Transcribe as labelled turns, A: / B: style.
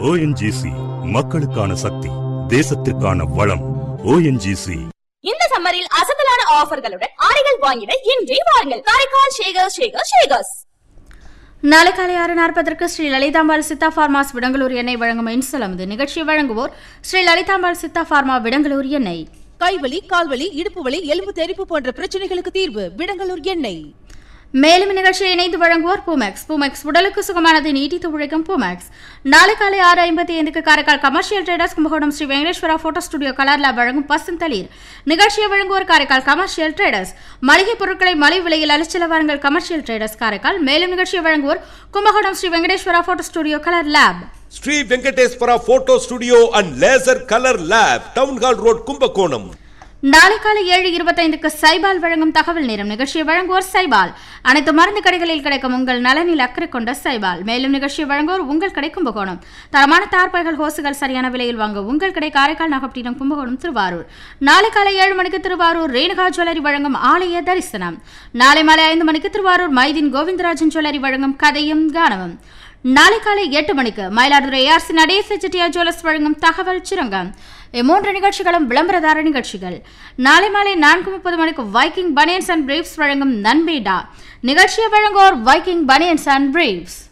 A: ONGC மக்களுக்கான சக்தி தேசத்திற்கான வளம் ONGC
B: இந்த சம்மரில் அசத்தலான ஆஃபர்களுடன் ஆடைகள் வாங்கிட இன்றே வாருங்கள் காரைக்கால் ஷேகர் ஷேகர் ஷேகர்ஸ்
C: நாளை காலை ஆறு நாற்பதற்கு ஸ்ரீ லலிதாம்பாள் சித்தா ஃபார்மாஸ் விடங்களூர் எண்ணெய் வழங்கும் இன்சலம் இது நிகழ்ச்சி வழங்குவோர் ஸ்ரீ லலிதாம்பாள் சித்தா ஃபார்மா விடங்களூர் எண்ணெய்
D: கைவலி கால்வலி இடுப்பு வலி எலும்பு தெறிப்பு போன்ற பிரச்சனைகளுக்கு தீர்வு விடங்கலூர் எண்ணெய்
C: மேலும் இந்நிகழ்ச்சியை இணைந்து வழங்குவோர் பூமேக்ஸ் பூமேக்ஸ் உடலுக்கு சுகமானது நீட்டித்து உழைக்கும் பூமேக்ஸ் நாளை காலை ஆறு ஐம்பத்தி ஐந்துக்கு Karaikal commercial traders Kumbakonam Sri Venkateswara photo studio colour lab வழங்கும் பசுந்தளிர் நிகழ்ச்சியை வழங்குவோர் காரைக்கால் கமர்ஷியல் ட்ரேடர்ஸ் மளிகை பொருட்களை மலை விலையில் அளிச்சல வாருங்கள் கமர்ஷியல் ட்ரேடர்ஸ் காரைக்கால் மேலும் நிகழ்ச்சியை வழங்குவோர் Kumbakonam Sri Venkateswara photo studio colour lab
E: Sri Venkateswara photo studio and laser colour lab town hall road Kumbakonam
C: நாளை காலை ஏழு இருபத்தைந்துக்கு சைபால் வழங்கும் தகவல் நேரம் நிகழ்ச்சியை வழங்குவோர் சைபால் அனைத்து மருந்து கடைகளில் கிடைக்கும் உங்கள் நலனில் அக்கறை கொண்ட சைபால் மேலும் நிகழ்ச்சியை வழங்குவோர் உங்கள் கடை கும்பகோணம் தரமான தார்பாய்கள் ஹோசுகள் சரியான விலையில் வாங்க உங்கள் கடை காரைக்கால் நாகப்பட்டினம் கும்பகோணம் திருவாரூர் நாளை காலை ஏழு மணிக்கு திருவாரூர் ரேணுகா ஜுவல்லரி வழங்கும் ஆலய தரிசனம் நாளை மாலை ஐந்து மணிக்கு திருவாரூர் மைதீன் கோவிந்தராஜன் ஜுவல்லரி வழங்கும் கதையும் கானமும் நாளை காலை எட்டு மணிக்கு மயிலாடுதுறை ஏஆர்சி நடேச செட்டியார் ஜுவல்லர்ஸ் வழங்கும் தகவல் சுரங்கம் இம்மூன்று நிகழ்ச்சிகளும் விளம்பரதார நிகழ்ச்சிகள் நாளை மாலை நான்கு முப்பது மணிக்கு வைக்கிங் பனியன்ஸ் அண்ட் பிரீவ்ஸ் வழங்கும் நன்பேடா நிகழ்ச்சியை வழங்குவோர் வைக்கிங் பனியன்ஸ் அண்ட் பிரீவ்ஸ்